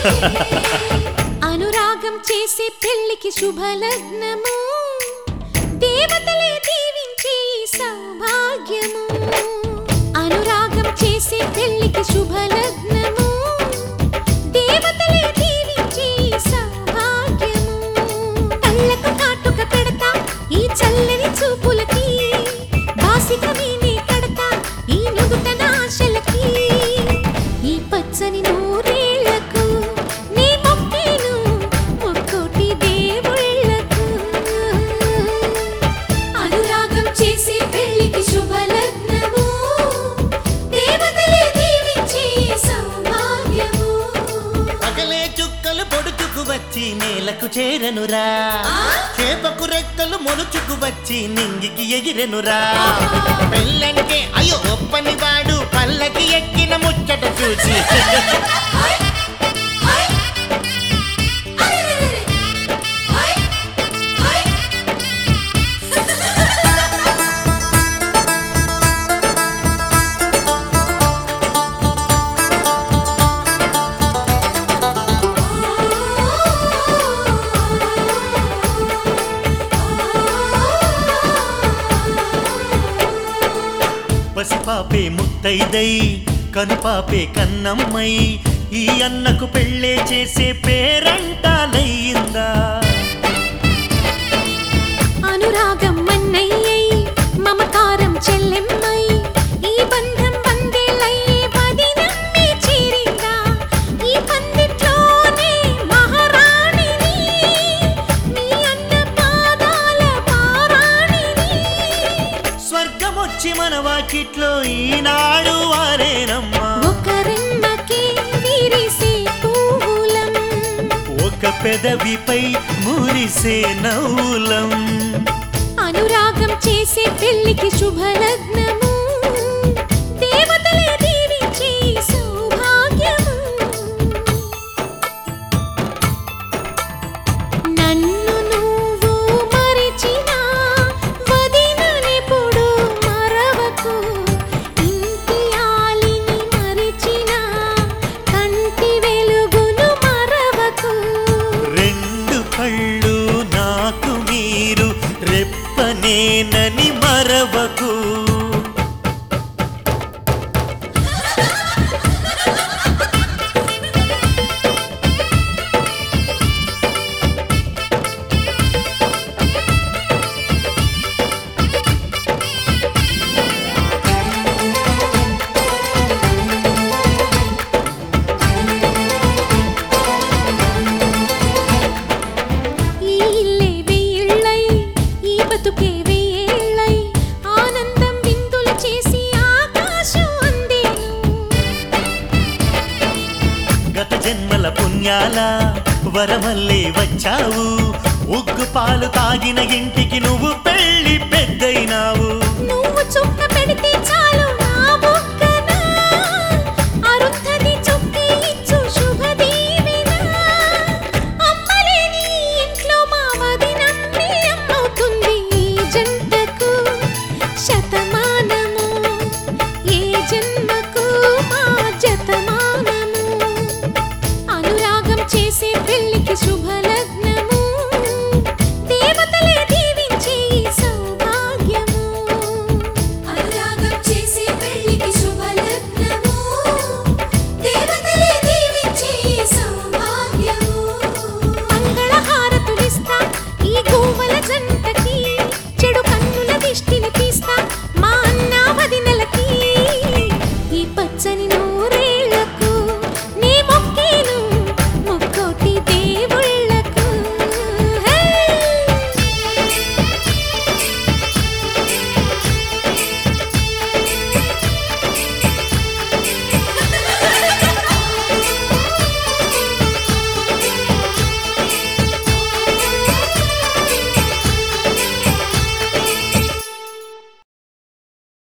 అనురాగం చేసే పెళ్లికి శుభలగ్నము దేవతలే దీవించే ఈ సౌభాగ్యము అనురాగం చేసే పెళ్లికి శుభలగ్నము దేవతలే దీవించే ఈ సౌభాగ్యము కళ్ళకు కాటుక పెడతా ఈ చల్లని చూపులకి బాసిక నేనే కడతా ఈ నుదుటన ఆశలకి ఈ పచ్చని నూరేళ్లకు నీ మొక్కేను ముక్కోటి దేవుళ్ళకు అనురాగం చేసే పెళ్లికి శుభలగ్నము దేవతలే దీవించే సౌభాగ్యము పగలే చుక్కలు పొడుచుకు వచ్చి నేలకు చేరనురా చేపకు రెక్కలు మొలుచుకు వచ్చి నింగికి ఎగిరెనురా పెళ్ళంటే అయ్యో ఒప్పని వాడు పల్లకి ఎక్కిన ముచ్చట చూసి పసిపాపే ముత్తైదై కనుపాపే కన్నమ్మై ఈ అన్నకు పెళ్ళే చేసే పేరంటాలయ్యిందా అనురాగం మన్నయ్యై మమకారం చెల్లెమ్మై ఈ బంధం వందేలయ్యే పదినమ్మి చేరిందా ఈ పందిట్లోనే మహారాణిని నీ అన్న పాదాల పారాణిని స్వర్గమొచ్చి మన వాకిట్లో ఈనాడు వారేనమ్మా ఒక రెమ్మకే విరిసే పూలం ఒక పెదవిపై మురిసే నవ్వులం అనురాగం చేసే పెళ్లికి శుభలగ్నము దేవతలే దీవించే సౌభాగ్యము నన్ను నువ్వు మరిచినా వదిననెప్పుడు మరవకు ఇంటి ఆలిని మరిచినా కంటి వెలుగును మరవకు రెండు కళ్ళు నాకు మీరు రెప్పనేనని మరవకు ఈ ఇల్లే వెయ్యిళ్ళై ఈ బతుకే వెయ్యేళ్ళై ఆనందం విందులు చేసి ఆకాశం అందేను గత జన్మల పుణ్యాల వరమల్లే వచ్చావు ఉగ్గు పాలు తాగిన ఇంటికి నువ్వు పెళ్లి పెద్దయినావు నువ్వు చుక్క పెడితే